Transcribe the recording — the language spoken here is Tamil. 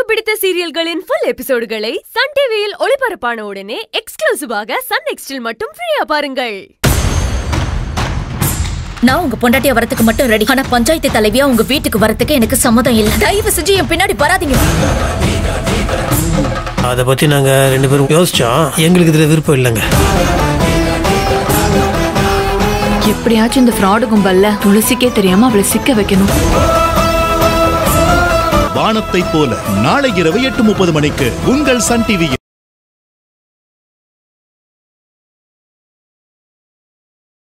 பிடித்த சீரியல்களின் ஃபுல் எபிசோடுகளை சன் டிவியில் ஒளிபரப்பான உடனே எக்ஸ்க்ளூசிவாக சன் நெக்ஸ்டில் மட்டும் ஃப்ரீயா பாருங்கள் நான் உங்க பொண்டாட்டியா வரதுக்கு மட்டும் ரெடி ஆனா பஞ்சாயத்து தலைவியா உங்க வீட்டுக்கு வரதுக்கு எனக்கு சம்மதம் இல்ல தயவு செஞ்சு என் பின்னாடி வராதீங்க அதை பத்தி நாங்க ரெண்டு பேரும் யோசிச்சோம் எங்களுக்கு இதுல விருப்பம் இல்லைங்க எப்படியாச்சும் இந்த ஃப்ராடு கும்பல்ல துளசிக்கே தெரியாம அவளை சிக்க வைக்கணும் வானத்தைப் போல நாளை இரவு எட்டு முப்பது மணிக்கு உங்கள் சன் டிவியில்